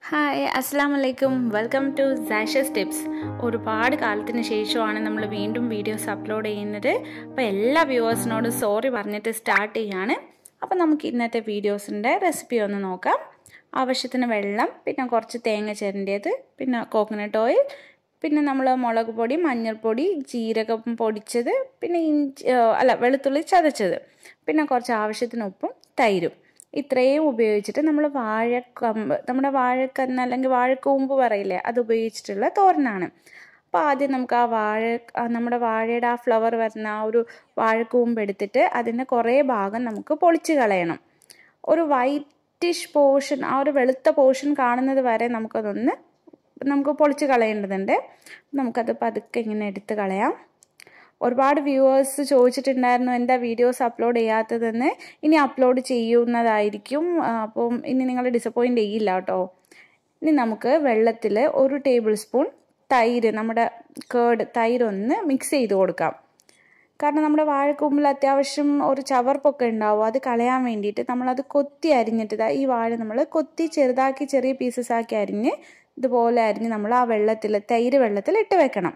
hi അസ്സാം വലൈക്കും welcome to സാഷസ് tips ഒരുപാട് കാലത്തിന് ശേഷമാണ് നമ്മൾ വീണ്ടും വീഡിയോസ് അപ്ലോഡ് ചെയ്യുന്നത് അപ്പോൾ എല്ലാ വ്യൂവേഴ്സിനോടും സോറി പറഞ്ഞിട്ട് സ്റ്റാർട്ട് ചെയ്യാണ് അപ്പോൾ നമുക്ക് ഇന്നത്തെ വീഡിയോസിൻ്റെ റെസിപ്പി ഒന്ന് നോക്കാം ആവശ്യത്തിന് വെള്ളം പിന്നെ കുറച്ച് തേങ്ങ ചിരണ്ടിയത് പിന്നെ കോക്കനട്ട് ഓയിൽ പിന്നെ നമ്മൾ മുളക് പൊടി മഞ്ഞൾപ്പൊടി ജീരകം പൊടിച്ചത് പിന്നെ ഇഞ്ചി അല്ല വെളുത്തുള്ളി ചതച്ചത് പിന്നെ കുറച്ച് ആവശ്യത്തിന് ഉപ്പും തൈരും ഇത്രയും ഉപയോഗിച്ചിട്ട് നമ്മൾ വാഴക്കമ്പ് നമ്മുടെ വാഴക്കന്ന് അല്ലെങ്കിൽ വാഴക്കൂമ്പ് പറയില്ലേ അത് ഉപയോഗിച്ചിട്ടുള്ള തോരനാണ് അപ്പോൾ ആദ്യം നമുക്ക് ആ വാഴ നമ്മുടെ വാഴയുടെ ആ ഫ്ലവർ വരുന്ന ആ ഒരു വാഴക്കൂമ്പ് എടുത്തിട്ട് അതിൻ്റെ കുറേ ഭാഗം നമുക്ക് പൊളിച്ച് കളയണം ഒരു വൈറ്റിഷ് പോർഷൻ ആ ഒരു വെളുത്ത പോർഷൻ കാണുന്നത് വരെ നമുക്കതൊന്ന് നമുക്ക് പൊളിച്ച് കളയേണ്ടതുണ്ട് നമുക്കത് പതുക്കെ ഇങ്ങനെ എടുത്ത് കളയാം ഒരുപാട് വ്യൂവേഴ്സ് ചോദിച്ചിട്ടുണ്ടായിരുന്നു എന്താ വീഡിയോസ് അപ്ലോഡ് ചെയ്യാത്തതെന്ന് ഇനി അപ്ലോഡ് ചെയ്യുന്നതായിരിക്കും അപ്പം ഇനി നിങ്ങൾ ഡിസപ്പോയിൻ്റ് ചെയ്യില്ല കേട്ടോ ഇനി നമുക്ക് വെള്ളത്തിൽ ഒരു ടേബിൾ സ്പൂൺ തൈര് നമ്മുടെ കേട് തൈര് ഒന്ന് മിക്സ് ചെയ്ത് കൊടുക്കാം കാരണം നമ്മുടെ വാഴക്കൂമ്പിൽ അത്യാവശ്യം ഒരു ചവർപ്പൊക്കെ ഉണ്ടാവും അത് കളയാൻ വേണ്ടിയിട്ട് നമ്മളത് കൊത്തി അരിഞ്ഞിട്ട് ഈ വാഴ നമ്മൾ കൊത്തി ചെറുതാക്കി ചെറിയ പീസസ് ആക്കി അരിഞ്ഞ് ഇതുപോലെ അരിഞ്ഞ് നമ്മൾ ആ വെള്ളത്തിൽ തൈര് വെള്ളത്തിൽ ഇട്ട് വെക്കണം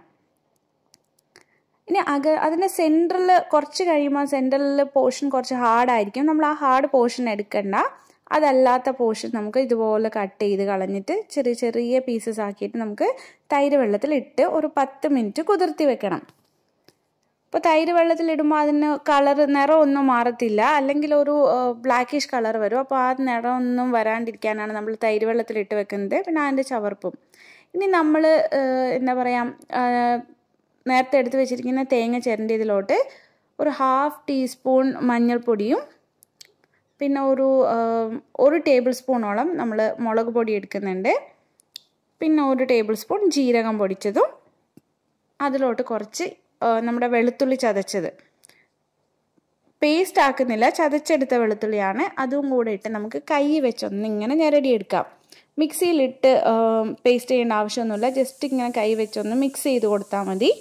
ഇനി അക അതിൻ്റെ സെൻറ്ററിൽ കുറച്ച് കഴിയുമ്പോൾ സെൻറ്ററിൽ പോർഷൻ കുറച്ച് ഹാർഡായിരിക്കും നമ്മൾ ആ ഹാർഡ് പോർഷൻ എടുക്കണ്ട അതല്ലാത്ത പോർഷൻ നമുക്ക് ഇതുപോലെ കട്ട് ചെയ്ത് കളഞ്ഞിട്ട് ചെറിയ ചെറിയ പീസസ് ആക്കിയിട്ട് നമുക്ക് തൈര് വെള്ളത്തിൽ ഇട്ട് ഒരു പത്ത് മിനിറ്റ് കുതിർത്തി വെക്കണം ഇപ്പോൾ തൈര് വെള്ളത്തിൽ ഇടുമ്പോൾ അതിന് കളർ നിറം ഒന്നും മാറത്തില്ല അല്ലെങ്കിൽ ഒരു ബ്ലാക്കിഷ് കളർ വരും അപ്പോൾ ആ നിറം ഒന്നും വരാണ്ടിരിക്കാനാണ് നമ്മൾ തൈര് വെള്ളത്തിൽ ഇട്ട് വെക്കുന്നത് പിന്നെ അതിൻ്റെ ചവർപ്പും ഇനി നമ്മൾ എന്താ പറയുക നേരത്തെ എടുത്ത് വെച്ചിരിക്കുന്ന തേങ്ങ ചിരണ്ടിയതിലോട്ട് ഒരു ഹാഫ് ടീസ്പൂൺ മഞ്ഞൾപ്പൊടിയും പിന്നെ ഒരു ഒരു ടേബിൾ സ്പൂണോളം നമ്മൾ മുളക് പൊടി എടുക്കുന്നുണ്ട് പിന്നെ ഒരു ടേബിൾ സ്പൂൺ ജീരകം പൊടിച്ചതും അതിലോട്ട് കുറച്ച് നമ്മുടെ വെളുത്തുള്ളി ചതച്ചത് പേസ്റ്റ് ആക്കുന്നില്ല ചതച്ചെടുത്ത വെളുത്തുള്ളിയാണ് അതും കൂടെ ഇട്ട് നമുക്ക് കൈ വെച്ചൊന്ന് ഇങ്ങനെ ഞെരടിയെടുക്കാം മിക്സിയിലിട്ട് പേസ്റ്റ് ചെയ്യേണ്ട ആവശ്യമൊന്നുമില്ല ജസ്റ്റ് ഇങ്ങനെ കൈ വെച്ചൊന്ന് മിക്സ് ചെയ്ത് കൊടുത്താൽ മതി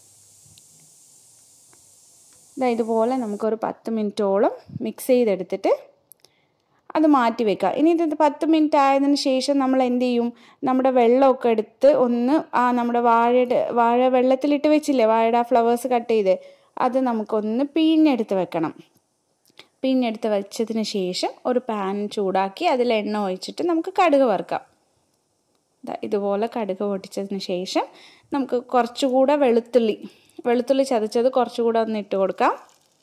ഇതുപോലെ നമുക്കൊരു പത്ത് മിനിറ്റോളം മിക്സ് ചെയ്തെടുത്തിട്ട് അത് മാറ്റി വെക്കുക ഇനി ഇത് പത്ത് മിനിറ്റ് ആയതിനു ശേഷം നമ്മൾ എന്ത് ചെയ്യും നമ്മുടെ വെള്ളമൊക്കെ എടുത്ത് ഒന്ന് ആ നമ്മുടെ വാഴയുടെ വാഴ വെള്ളത്തിലിട്ട് വെച്ചില്ലേ വാഴയുടെ ആ ഫ്ലവേഴ്സ് കട്ട് ചെയ്ത് അത് നമുക്കൊന്ന് പിഴിഞ്ഞെടുത്ത് വെക്കണം പിഴിഞ്ഞെടുത്ത് വെച്ചതിന് ശേഷം ഒരു പാൻ ചൂടാക്കി അതിൽ എണ്ണ ഒഴിച്ചിട്ട് നമുക്ക് കടുക് വറുക്കാം ഇതുപോലെ കടുക് പൊട്ടിച്ചതിന് ശേഷം നമുക്ക് കുറച്ചുകൂടെ വെളുത്തുള്ളി വെളുത്തുള്ളി ചതച്ചത് കുറച്ചുകൂടെ ഒന്ന് ഇട്ട് കൊടുക്കാം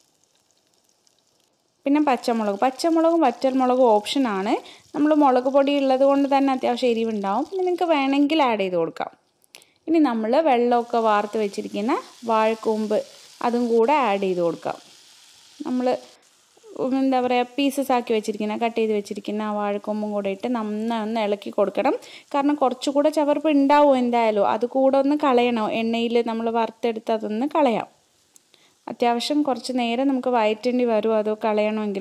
പിന്നെ പച്ചമുളക് പച്ചമുളകും വറ്റൽമുളകും ഓപ്ഷനാണ് നമ്മൾ മുളക് പൊടി ഉള്ളത് കൊണ്ട് തന്നെ അത്യാവശ്യം എരിവുണ്ടാവും പിന്നെ നിങ്ങൾക്ക് വേണമെങ്കിൽ ആഡ് ചെയ്ത് കൊടുക്കാം ഇനി നമ്മൾ വെള്ളമൊക്കെ വാർത്ത് വെച്ചിരിക്കുന്ന വാഴക്കൂമ്പ് അതും കൂടെ ആഡ് ചെയ്ത് കൊടുക്കാം നമ്മൾ എന്താ പറയുക പീസസ് ആക്കി വെച്ചിരിക്കുന്ന കട്ട് ചെയ്ത് വെച്ചിരിക്കുന്ന ആ വാഴക്കൊമ്പും കൂടെ ഇട്ട് നന്നായി ഒന്ന് ഇളക്കി കൊടുക്കണം കാരണം കുറച്ചുകൂടെ ചവർപ്പ് ഉണ്ടാവും എന്തായാലും അത് കൂടെ ഒന്ന് കളയണം എണ്ണയിൽ നമ്മൾ വറുത്തെടുത്ത് അതൊന്ന് കളയാം അത്യാവശ്യം കുറച്ച് നേരം നമുക്ക് വയറ്റേണ്ടി വരും അത് കളയണമെങ്കിൽ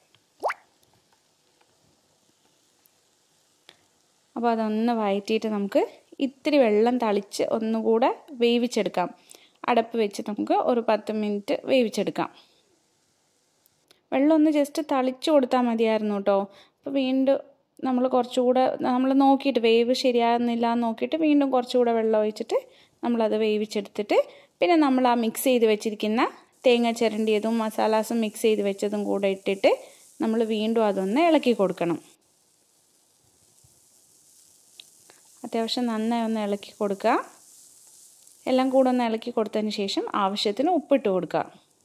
അപ്പോൾ അതൊന്ന് വയറ്റിയിട്ട് നമുക്ക് ഇത്തിരി വെള്ളം തളിച്ച് ഒന്നുകൂടെ വേവിച്ചെടുക്കാം അടപ്പ് വെച്ച് നമുക്ക് ഒരു പത്ത് മിനിറ്റ് വേവിച്ചെടുക്കാം വെള്ളം ഒന്ന് ജസ്റ്റ് തളിച്ചു കൊടുത്താൽ മതിയായിരുന്നു കേട്ടോ അപ്പോൾ വീണ്ടും നമ്മൾ കുറച്ചുകൂടെ നമ്മൾ നോക്കിയിട്ട് വേവ് ശരിയാകുന്നില്ല എന്ന് നോക്കിയിട്ട് വീണ്ടും കുറച്ചുകൂടെ വെള്ളം ഒഴിച്ചിട്ട് നമ്മളത് വേവിച്ചെടുത്തിട്ട് പിന്നെ നമ്മൾ ആ മിക്സ് ചെയ്ത് വെച്ചിരിക്കുന്ന തേങ്ങ ചിരണ്ടിയതും മസാലാസും മിക്സ് ചെയ്ത് വെച്ചതും കൂടെ ഇട്ടിട്ട് നമ്മൾ വീണ്ടും അതൊന്ന് ഇളക്കി കൊടുക്കണം അത്യാവശ്യം നന്നായി ഒന്ന് ഇളക്കി കൊടുക്കുക എല്ലാം കൂടെ ഒന്ന് ഇളക്കി കൊടുത്തതിന് ശേഷം ആവശ്യത്തിന് ഉപ്പിട്ട് കൊടുക്കുക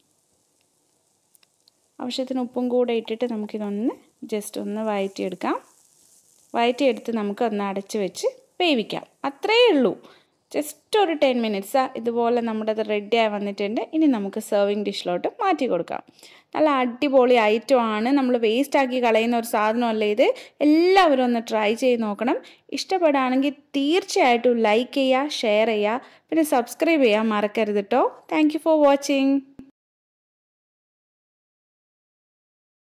ആവശ്യത്തിന് ഉപ്പും കൂടെ ഇട്ടിട്ട് നമുക്കിതൊന്ന് ജസ്റ്റ് ഒന്ന് വയറ്റിയെടുക്കാം വയറ്റിയെടുത്ത് നമുക്ക് ഒന്ന് അടച്ച് വെച്ച് വേവിക്കാം അത്രയേ ഉള്ളൂ ജസ്റ്റ് ഒരു ടെൻ മിനിറ്റ്സ് ഇതുപോലെ നമ്മുടെ അത് റെഡിയായി വന്നിട്ടുണ്ട് ഇനി നമുക്ക് സെർവിങ് ഡിഷിലോട്ട് മാറ്റി കൊടുക്കാം നല്ല അടിപൊളി ഐറ്റമാണ് നമ്മൾ വേസ്റ്റ് ആക്കി കളയുന്ന ഒരു സാധനമല്ല ഇത് എല്ലാവരും ഒന്ന് ട്രൈ ചെയ്ത് നോക്കണം ഇഷ്ടപ്പെടുകയാണെങ്കിൽ തീർച്ചയായിട്ടും ലൈക്ക് ചെയ്യുക ഷെയർ ചെയ്യുക പിന്നെ സബ്സ്ക്രൈബ് ചെയ്യാൻ മറക്കരുത് കേട്ടോ താങ്ക് ഫോർ വാച്ചിങ്